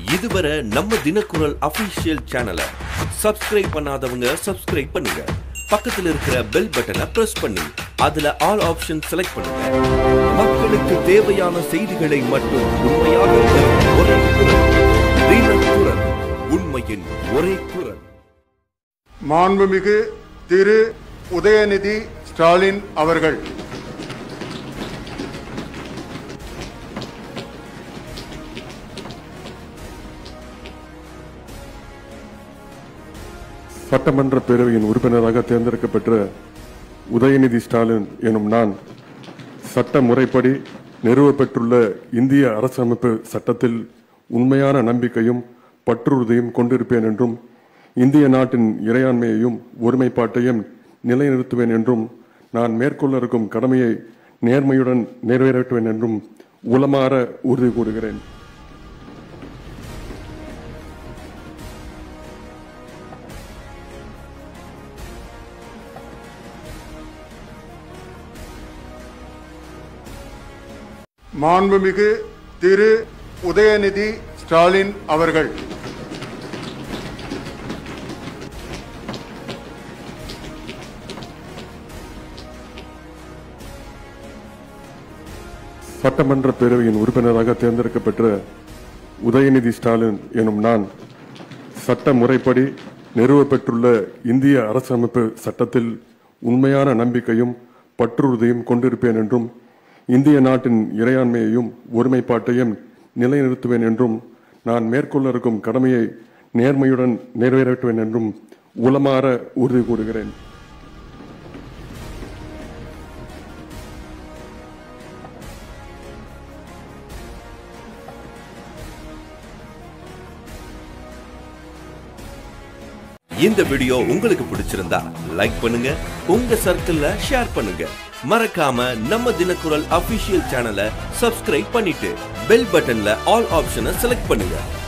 இதுவரை நம்ம தினக்குரல் அபிஷியல் சேனலை சப்ஸ்கிரைப் பண்ணாதவங்க சப்ஸ்கிரைப் பண்ணுங்க பக்கத்துல இருக்கிற பெல் பட்டனை பிரஸ் பண்ணி அதுல ஆல் ஆப்ஷன் செலக்ட் பண்ணுங்க மக்களுக்கு தேவையான செய்திகளை மட்டும் உண்மையாக தரும் ஒரே குரல் தினக்குரல் உண்மையின் ஒரே குரல் மாண்புமிகு திரு உதயநிதி ஸ்டாலின் அவர்கள் சட்டமன்ற பேரவையின் உறுப்பினராக தேர்ந்தெடுக்கப்பெற்ற உதயநிதி ஸ்டாலின் எனும் நான் சட்ட முறைப்படி நிறுவப்பெற்றுள்ள இந்திய அரசமைப்பு சட்டத்தில் உண்மையான நம்பிக்கையும் பற்றுறுதியும் கொண்டிருப்பேன் என்றும் இந்திய நாட்டின் இறையாண்மையையும் ஒருமைப்பாட்டையும் நிலைநிறுத்துவேன் என்றும் நான் மேற்கொள்ள இருக்கும் கடமையை நேர்மையுடன் நிறைவேற்றுவேன் என்றும் உளமாற உறுதி கூறுகிறேன் மாண்புமிகு திரு உதயநிதி ஸ்டாலின் அவர்கள் சட்டமன்ற பேரவையின் உறுப்பினராக தேர்ந்தெடுக்கப்பெற்ற உதயநிதி ஸ்டாலின் எனும் நான் சட்ட முறைப்படி நிறுவப்பெற்றுள்ள இந்திய அரசமைப்பு சட்டத்தில் உண்மையான நம்பிக்கையும் பற்றுறுதியும் கொண்டிருப்பேன் என்றும் இந்திய நாட்டின் இறையாண்மையையும் ஒருமைப்பாட்டையும் நிலைநிறுத்துவேன் என்றும் நான் மேற்கொள்ள இருக்கும் கடமையை நேர்மையுடன் நிறைவேற்றுவேன் என்றும் உளமாற உறுதி கூறுகிறேன் இந்த வீடியோ உங்களுக்கு பிடிச்சிருந்தா லைக் பண்ணுங்க உங்க சர்க்கிள்ல ஷேர் பண்ணுங்க மறக்காம நம்ம தினக்குரல் அபிஷியல் சேனலை சப்ஸ்கிரைப் பண்ணிட்டு பெல் பட்டன்ல ஆல் ஆப்ஷனை செலக்ட் பண்ணுங்க